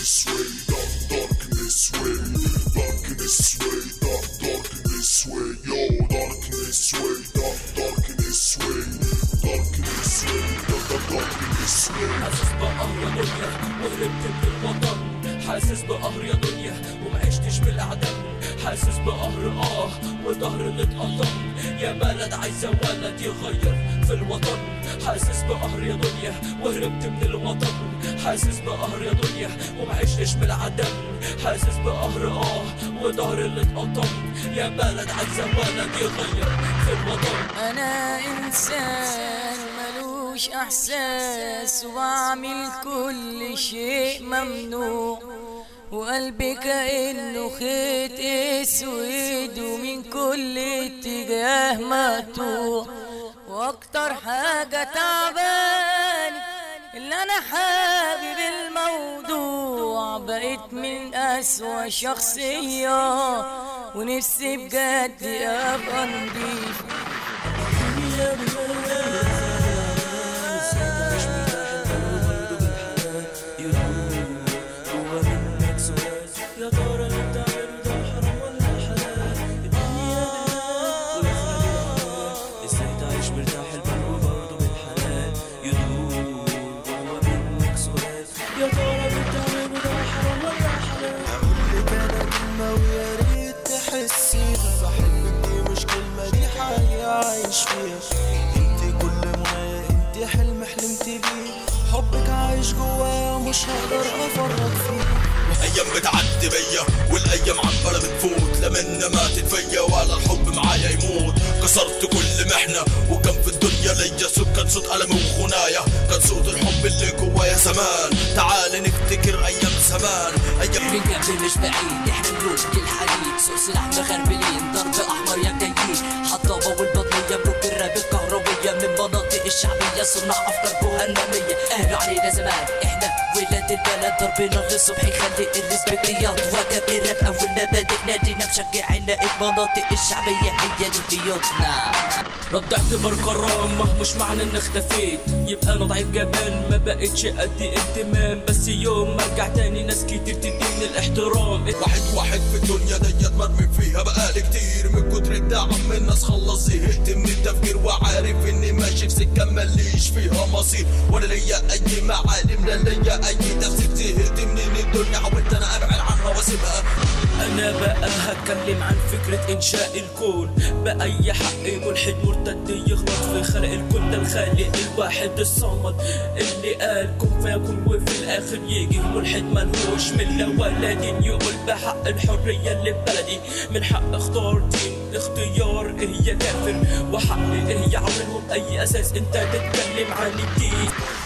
darkness way, dark, darkness way, darkness way, dark, darkness way, yo, darkness way, dark, darkness way, darkness way, dark, dark, darkness way. حاسس بقهر يا دنيا وهربت من الوطن حاسس بقهر يا دنيا ومعشتش بالاعدام حاسس بقهر اه وظهر اللي اتقطم يا بلد عايزه ولد يغير في الوطن حاسس بقهر يا دنيا وهربت من الوطن حاسس بقهر يا دنيا ومعشتش بالعدم حاسس بقهر اه وظهر اللي اتقطم يا بلد عايزه ولد يغير في الوطن انا انسان ملوش احساس وبعمل كل شيء ممنوع وقلبي كأنه خيط اسود ومن كل اتجاه مقطوع واكتر حاجة تعباني اللي انا حابب الموضوع بقيت من اسوأ شخصية ونفسي بجد ابقى نضيف يا ترى اللي بتعمله ده حرام ولا حلال الدنيا بالله والخلق ازاي تعيش مرتاح البال وبرضه بالحلال يدور جوا منك سؤال يا ترى اللي بتعمله ده حرام ولا حلال هقولك انا كلمة ويا ريت تحسيها بحبك دي مش كلمة دي حقيقة عايش فيها انت كل ما انت حلم حلمت بيه حبك عايش جوايا مش هقدر افرط فيه ايام بتعدي بيا والايام عماله بتفوت لا منا ماتت فيا ولا الحب معايا يموت كسرت كل محنه وكان في الدنيا ليا صوت كان صوت ألمي وخنايا كان صوت الحب اللي جوايا زمان تعال نفتكر ايام زمان ايام من جنب مش بعيد احنا ملوك الحديد سوق سلاح مغربلين ضرب احمر يا جايين حطابه والبطنيه ملوك الراب الكهرويه من مناطق الشعبيه صناع افكار جهنميه اهل علينا زمان احنا ولاد البلد ضربنا للصبح يخلي الرزق رياض وجب الراب اول ما بدأنا دينا مشجعنا المناطق الشعبيه هي دي بيوتنا رد اعتبار كرامة مش معنى ان اختفيت يبقى انا ضعيف جبان ما بقتش ادي اهتمام بس يوم ما ارجع تاني ناس كتير تديني الاحترام واحد واحد في الدنيا ديت مرمي فيها بقالي كتير من كتر الدعم من الناس خلص زهقت من التفكير وعارف اني ماشي في سكه ماليش فيها مصير ولا ليا اي معالم لا ليا اي تفسير زهقت من الدنيا حاولت انا ابعد عنها واسيبها انا بقى هتكلم عن فكرة انشاء الكون بأي حق ملحد مرتد يغلط في خلق الكون ده الخالق الواحد الصمد اللي قال كن فيكون وفي الاخر يجي ملحد ملهوش ملة ولا دين يقول بحق الحرية اللي ببلدي من حق اختار دين اختيار ايه يا كافر وحق ايه يعملهم اي اساس انت تتكلم عن الدين